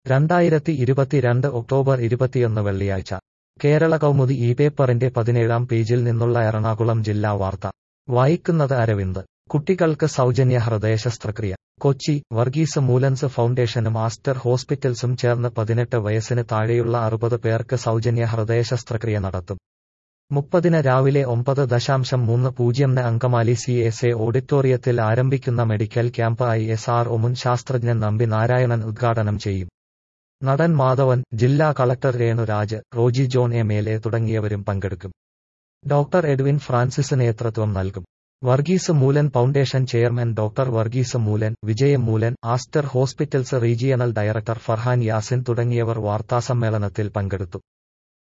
രണ്ടായിരത്തി ഇരുപത്തിരണ്ട് ഒക്ടോബർ ഇരുപത്തിയൊന്ന് വെള്ളിയാഴ്ച കേരള കൗമുദി ഈ പേപ്പറിന്റെ പതിനേഴാം പേജിൽ നിന്നുള്ള എറണാകുളം ജില്ലാ വാർത്ത വായിക്കുന്നത് അരവിന്ദ് കുട്ടികൾക്ക് സൗജന്യ ഹൃദയ ശസ്ത്രക്രിയ കൊച്ചി വർഗീസ് മൂലൻസ് ഫൗണ്ടേഷനും ആസ്റ്റർ ഹോസ്പിറ്റൽസും ചേർന്ന് പതിനെട്ട് വയസ്സിന് താഴെയുള്ള അറുപത് പേർക്ക് സൗജന്യ ഹൃദയ ശസ്ത്രക്രിയ നടത്തും മുപ്പതിന് രാവിലെ ഒമ്പത് ദശാംശം മൂന്ന് പൂജ്യംന് അങ്കമാലി സി എസ് എ ഓഡിറ്റോറിയത്തിൽ ആരംഭിക്കുന്ന medical camp I S R O മുൻ ശാസ്ത്രജ്ഞൻ നമ്പി നാരായണൻ ഉദ്ഘാടനം ചെയ്യും നടൻ മാധവൻ ജില്ലാ collector Renuraj Roji John M L A തുടങ്ങിയവരും പങ്കെടുക്കും ഡോക്ടർ എഡ്വിൻ ഫ്രാൻസിസ് നേതൃത്വം നൽകും Varghese Moolan foundation chairman doctor Varghese Moolan Vijaya Moolan Aster hospitals regional director Farhan Yasin തുടങ്ങിയവർ വാർത്താസമ്മേളനത്തിൽ പങ്കെടുത്തു